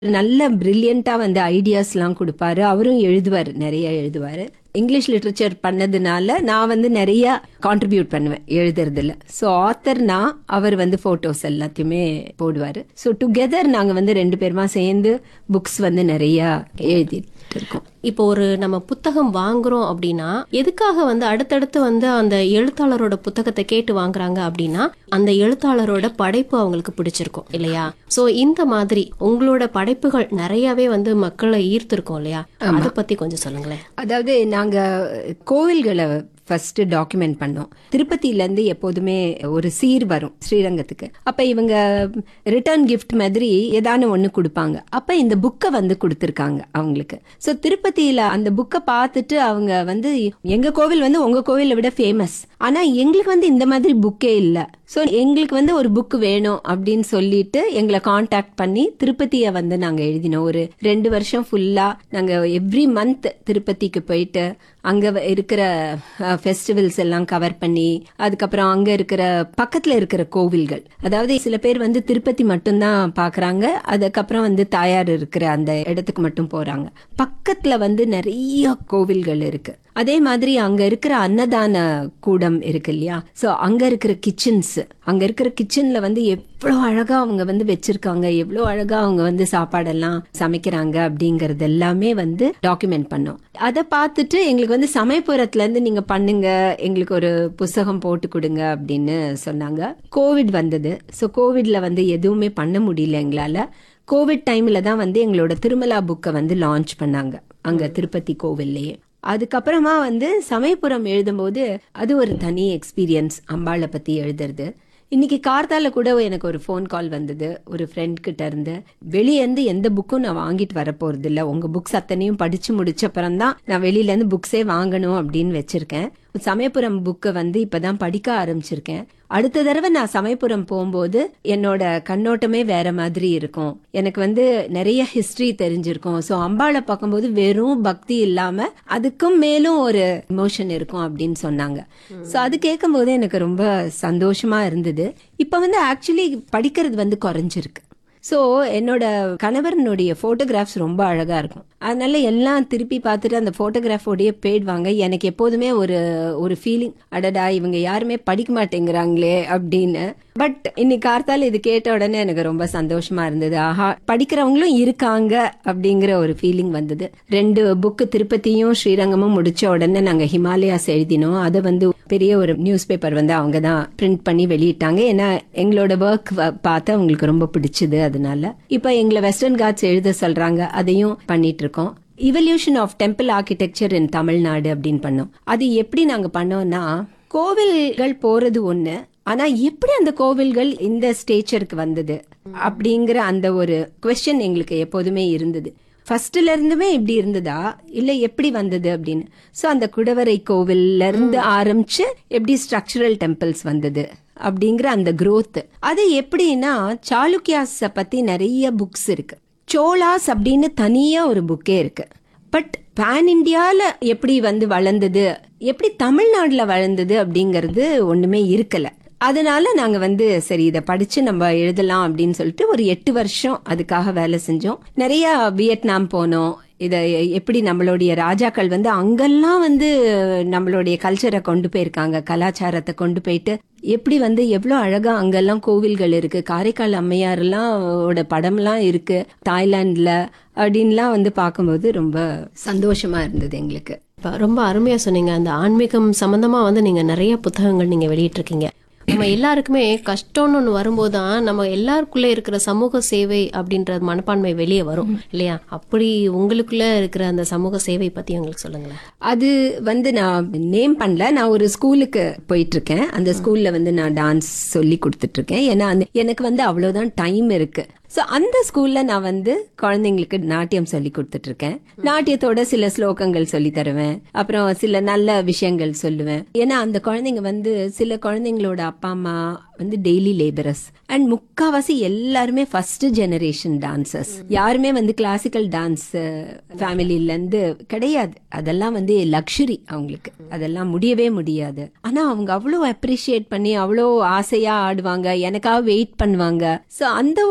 நல்ல பிரில்லியண்டா வந்து ஐடியாஸ்லாம் கொடுப்பாரு அவரும் எழுதுவார் நிறைய எழுதுவாரு இங்கிலீஷ் லிட்ரேச்சர் பண்ணதுனால நான் வந்து நிறைய கான்ட்ரிபியூட் பண்ணுவேன் எழுதுறதுல ஸோ ஆத்தர்னா அவர் வந்து போட்டோஸ் எல்லாத்தையுமே போடுவாரு ஸோ டுகெதர் நாங்க வந்து ரெண்டு பேருமா சேர்ந்து புக்ஸ் வந்து நிறைய எழுதிட்டு இருக்கோம் இப்போ ஒரு நம்ம புத்தகம் வாங்குறோம் அப்படின்னா எதுக்காக வந்து அடுத்தடுத்து வந்து அந்த எழுத்தாளரோட புத்தகத்தை கேட்டு வாங்குறாங்க அப்படின்னா அந்த எழுத்தாளரோட படைப்பு அவங்களுக்கு பிடிச்சிருக்கும் இல்லையா சோ இந்த மாதிரி உங்களோட படைப்புகள் நிறையவே வந்து மக்களை ஈர்த்திருக்கும் இல்லையா அதை பத்தி கொஞ்சம் சொல்லுங்களேன் அதாவது நாங்க கோவில்களை ஃபர்ஸ்ட் டாக்குமெண்ட் பண்ணோம் திருப்பதியில இருந்து எப்போதுமே ஒரு சீர் வரும் ஸ்ரீரங்கத்துக்கு அப்ப இவங்க ரிட்டர்ன் கிஃப்ட் மாதிரி ஏதான ஒண்ணு கொடுப்பாங்க அப்ப இந்த புக்கை வந்து கொடுத்துருக்காங்க அவங்களுக்கு சோ திருப்பதியில அந்த புக்கை பார்த்துட்டு அவங்க வந்து எங்க கோவில் வந்து உங்க கோவிலை விட ஃபேமஸ் ஆனா எங்களுக்கு வந்து இந்த மாதிரி புக்கே இல்ல சோ எங்களுக்கு வந்து ஒரு புக் வேணும் அப்படின்னு சொல்லிட்டு எங்களை காண்டாக்ட் பண்ணி திருப்பதியை வந்து நாங்க எழுதினோம் ஒரு ரெண்டு வருஷம் ஃபுல்லா நாங்க எவ்ரி மந்த் திருப்பதிக்கு போயிட்டு அங்க வ- இருக்கிற ஃபெஸ்டிவல்ஸ் எல்லாம் கவர் பண்ணி அதுக்கப்புறம் அங்க இருக்கிற பக்கத்துல இருக்கிற கோவில்கள் அதாவது சில பேர் வந்து திருப்பதி மட்டும்தான் பாக்குறாங்க அதுக்கப்புறம் வந்து தாயார் இருக்கிற அந்த இடத்துக்கு மட்டும் போறாங்க பக்கத்துல வந்து நிறைய கோவில்கள் இருக்கு அதே மாதிரி அங்க இருக்கிற அன்னதான கூடம் இருக்கு இல்லையா சோ அங்க இருக்கிற கிச்சன்ஸ் அங்க இருக்கிற கிச்சன்ல வந்து எவ்வளவு அழகா அவங்க வந்து வச்சிருக்காங்க எவ்வளவு அழகா அவங்க வந்து சாப்பாடெல்லாம் சமைக்கிறாங்க அப்படிங்கறது எல்லாமே வந்து டாக்குமெண்ட் பண்ணோம் அதை பார்த்துட்டு எங்களுக்கு வந்து சமயபுரத்துல இருந்து நீங்க பண்ணுங்க எங்களுக்கு ஒரு புஸ்தகம் போட்டு கொடுங்க அப்படின்னு சொன்னாங்க கோவிட் வந்தது சோ கோவிட்ல வந்து எதுவுமே பண்ண முடியல எங்களால கோவிட் டைம்ல தான் வந்து எங்களோட திருமலா புக்கை வந்து லான்ச் பண்ணாங்க அங்க திருப்பதி கோவில்லையே அதுக்கப்புறமா வந்து சமயபுரம் எழுதும்போது அது ஒரு தனி எக்ஸ்பீரியன்ஸ் அம்பாளை பத்தி எழுதுறது இன்னைக்கு கார்த்தால கூட எனக்கு ஒரு ஃபோன் கால் வந்தது ஒரு ஃப்ரெண்ட் கிட்ட இருந்து வெளியே இருந்து எந்த புக்கும் நான் வாங்கிட்டு வர போறது இல்ல உங்க புக்ஸ் அத்தனையும் படிச்சு முடிச்ச அப்புறம் தான் நான் வெளியில இருந்து புக்ஸே வாங்கணும் அப்படின்னு வச்சிருக்கேன் சமயபுரம் புக்கை வந்து இப்பதான் படிக்க ஆரம்பிச்சிருக்கேன் அடுத்த தடவை நான் சமயபுரம் போகும்போது என்னோட கண்ணோட்டமே வேற மாதிரி இருக்கும் எனக்கு வந்து நிறைய ஹிஸ்டரி தெரிஞ்சிருக்கும் ஸோ அம்பாளை பார்க்கும்போது வெறும் பக்தி இல்லாம அதுக்கும் மேலும் ஒரு இமோஷன் இருக்கும் அப்படின்னு சொன்னாங்க ஸோ அது கேட்கும்போது எனக்கு ரொம்ப சந்தோஷமா இருந்தது இப்போ வந்து ஆக்சுவலி படிக்கிறது வந்து குறைஞ்சிருக்கு ஸோ என்னோட கணவரனுடைய ஃபோட்டோகிராஃப்ஸ் ரொம்ப அழகா இருக்கும் அதனால எல்லாம் திருப்பி பார்த்துட்டு அந்த ஃபோட்டோகிராஃபோடைய போயிடுவாங்க எனக்கு எப்போதுமே ஒரு ஒரு ஃபீலிங் அடடா இவங்க யாருமே படிக்க மாட்டேங்கிறாங்களே அப்படின்னு பட் இன்னைக்கு கார்த்தால இது கேட்ட உடனே எனக்கு ரொம்ப சந்தோஷமா இருந்தது ஆஹா படிக்கிறவங்களும் இருக்காங்க அப்படிங்கிற ஒரு ஃபீலிங் வந்தது ரெண்டு புக்கு திருப்பதியும் ஸ்ரீரங்கமும் முடிச்ச உடனே நாங்க ஹிமாலயாஸ் எழுதினோம் அதை வந்து பெரிய ஒரு நியூஸ் பேப்பர் வந்து அவங்க தான் பிரிண்ட் பண்ணி வெளியிட்டாங்க ஏன்னா எங்களோட ஒர்க் பார்த்து அவங்களுக்கு ரொம்ப பிடிச்சது அதனால இப்ப எங்களை வெஸ்டர்ன் காட்ஸ் எழுத சொல்றாங்க அதையும் பண்ணிட்டு இருக்கோம் evolution of temple architecture in Tamil Nadu அப்படின்னு பண்ணோம் அது எப்படி நாங்க பண்ணோம்னா கோவில்கள் போறது ஒண்ணு ஆனா எப்படி அந்த கோவில்கள் இந்த ஸ்டேச்சருக்கு வந்தது அப்படிங்கிற அந்த ஒரு கொஸ்டின் எங்களுக்கு எப்போதுமே இருந்தது ஃபர்ஸ்ட்ல இருந்துமே இப்படி இருந்ததா இல்ல எப்படி வந்தது அப்படின்னு சோ அந்த குடவரை கோவில்ல இருந்து ஆரம்பிச்சு எப்படி ஸ்ட்ரக்சரல் டெம்பிள்ஸ் வந்தது அப்படிங்கிற அந்த growth அது எப்படின்னா சாளுக்கியாஸ பத்தி நிறைய புக்ஸ் இருக்கு சோலாஸ் அப்படின்னு தனியா ஒரு புக்கே இருக்கு பட் பேன் இந்தியால எப்படி வந்து வளர்ந்தது எப்படி தமிழ்நாட்டுல வளர்ந்தது அப்படிங்கறது ஒண்ணுமே இருக்கல அதனால நாங்க வந்து சரி இதை படிச்சு நம்ம எழுதலாம் அப்படின்னு சொல்லிட்டு ஒரு எட்டு வருஷம் அதுக்காக வேலை செஞ்சோம் நிறைய வியட்நாம் போனோம் இத எப்படி நம்மளுடைய ராஜாக்கள் வந்து அங்கெல்லாம் வந்து நம்மளுடைய கல்ச்சரை கொண்டு போயிருக்காங்க கலாச்சாரத்தை கொண்டு போயிட்டு எப்படி வந்து எவ்வளவு அழகா அங்கெல்லாம் கோவில்கள் இருக்கு காரைக்கால் அம்மையாரெல்லாம் ஓட படம்லாம் இருக்கு தாய்லாந்துல அப்படின்லாம் வந்து பார்க்கும்போது ரொம்ப சந்தோஷமா இருந்தது எங்களுக்கு இப்ப ரொம்ப அருமையா சொன்னீங்க அந்த ஆன்மீகம் சம்பந்தமா வந்து நீங்க நிறைய புத்தகங்கள் நீங்க வெளியிட்டிருக்கீங்க நம்ம எல்லாருக்குமே கஷ்டம்னு ஒண்ணு வரும்போது தான் நம்ம எல்லாருக்குள்ள இருக்கிற சமூக சேவை அப்படின்ற மனப்பான்மை வெளியே வரும் இல்லையா அப்படி உங்களுக்குள்ள இருக்கிற அந்த சமூக சேவை பத்தி எங்களுக்கு சொல்லுங்களேன் அது வந்து நான் நேம் பண்ணல நான் ஒரு ஸ்கூலுக்கு போயிட்டு இருக்கேன் அந்த ஸ்கூல்ல வந்து நான் டான்ஸ் சொல்லி கொடுத்துட்டு இருக்கேன் ஏன்னா அந்த எனக்கு வந்து அவ்வளவுதான் டைம் இருக்கு ஸோ அந்த ஸ்கூல்ல நான் வந்து குழந்தைங்களுக்கு நாட்டியம் சொல்லி கொடுத்துட்டு இருக்கேன் நாட்டியத்தோட சில ஸ்லோகங்கள் சொல்லி தருவேன் அப்புறம் சில நல்ல விஷயங்கள் சொல்லுவேன் ஏன்னா அந்த குழந்தைங்க வந்து சில குழந்தைங்களோட அப்பா அம்மா வந்து டெய்லி லேபரர்ஸ் அண்ட் முக்காவாசி எல்லாருமே ஃபர்ஸ்ட் ஜெனரேஷன் டான்சர்ஸ் யாருமே வந்து கிளாசிக்கல் டான்ஸ் ஃபேமிலில இருந்து கிடையாது அதெல்லாம் வந்து லக்ஸுரி அவங்களுக்கு அதெல்லாம் முடியவே முடியாது ஆனா அவங்க அவ்வளோ அப்ரிஷியேட் பண்ணி அவ்வளோ ஆசையா ஆடுவாங்க எனக்காக வெயிட் பண்ணுவாங்க சோ அந்த ஒரு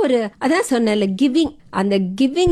அதான் சொன்னேன்ல கிவிங் அந்த கிவிங்